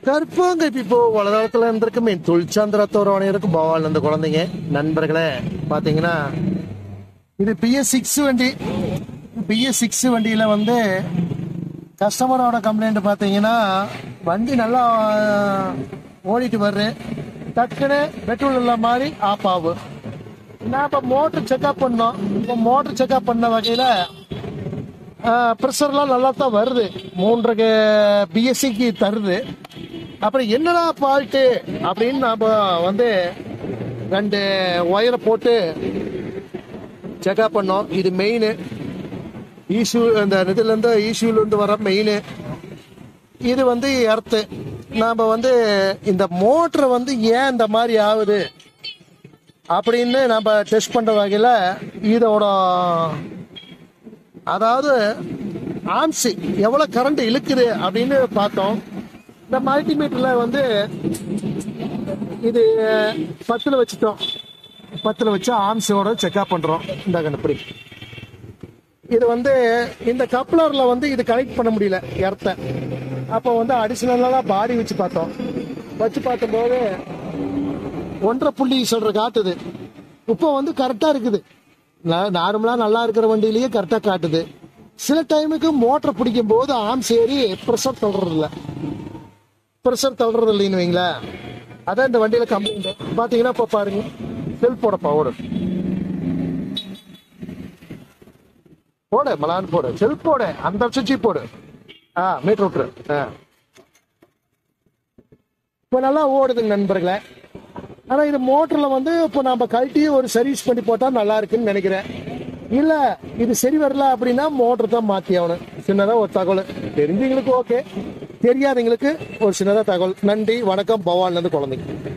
கற்பங்க இப்போ வளகாலத்துல இருந்திருக்குமே தொழிற்சாந்திரத்தோட இருக்கும் பவால் அந்த குழந்தைங்க நண்பர்களே பாத்தீங்கன்னா இது பிஎஸ் சிக்ஸ் வண்டி பிஎஸ் சிக்ஸ் வண்டியில வந்து கஸ்டமரோட கம்ப்ளைண்ட் பார்த்தீங்கன்னா வண்டி நல்லா ஓடிட்டு வருது டக்குன்னு பெட்ரோல் இல்ல மாதிரி ஆஃப் ஆகும் நான் இப்போ மோட்டர் செக்அப் பண்ணோம் இப்போ மோட்டர் செக்அப் பண்ண வகையில் ப்ரெஷர்லாம் நல்லா தான் வருது மூன்றரை பிஎஸ்சிக்கு தருது அப்புறம் என்னடா ஃபால்ட்டு அப்படின்னு நாம் வந்து ரெண்டு ஒயரை போட்டு செக்அப் பண்ணோம் இது மெயின் ஈஷு அந்த இதுலேருந்து ஈஷுலேருந்து வர மெயின் இது வந்து எர்த்து நாம் வந்து இந்த மோட்டரை வந்து ஏன் இந்த மாதிரி ஆகுது அப்படின்னு நம்ம டெஸ்ட் பண்ணுற வகையில் இதோட அதாவது ஆம்சி எவ்வளோ கரண்ட் இழுக்குது அப்படின்னு பார்த்தோம் இந்த மல்டிமீட்டரில் வந்து இது பத்தில் வச்சுட்டோம் பத்தில் வச்சு ஆம்ஸோட செக்அப் பண்ணுறோம் இந்த கணப்படி இது வந்து இந்த கப்ளரில் வந்து இது கனெக்ட் பண்ண முடியல எர்த்தை அப்போ வந்து அடிஷ்னலாக பாடி வச்சு பார்த்தோம் வச்சு பார்த்தபோது ஒன்றரை புள்ளி சொல்ற காட்டுது இப்போ வந்து கரெக்டாக இருக்குது நார்மலாக நல்லா இருக்கிற வண்டியிலேயே கரெக்டாக காட்டுது சில டைமுக்கு மோட்டர் பிடிக்கும் போது ஆம் சேரி ப்ரெஷர் தள்ளுறதில்ல ப்ரெஷர் தள்ளுறது இல்லைன்னு வைங்களேன் அதான் இந்த வண்டியில் கம்ப்ளைண்ட் பார்த்தீங்கன்னா இப்போ பாருங்க செல்ஃபோட பவர் போடு மலான் போடு செல்ஃப் போடு அந்த சுவிட்சை போடு ஆ மீட்டர் விட்டுரு ஆ இப்போ நல்லா ஓடுதுங்க நண்பர்களே ஆனால் இது மோட்டரில் வந்து இப்போ நம்ம கழட்டி ஒரு சர்வீஸ் பண்ணி போட்டால் நல்லா இருக்குன்னு நினைக்கிறேன் இல்லை இது சரி வரல அப்படின்னா மோட்டர் தான் மாற்றி ஆகணும் சின்னதாக ஒரு தகவல் தெரிஞ்சவங்களுக்கு ஓகே தெரியாதவங்களுக்கு ஒரு சின்னதாக தகவல் நன்றி வணக்கம் பவான்லேருந்து குழந்தைங்க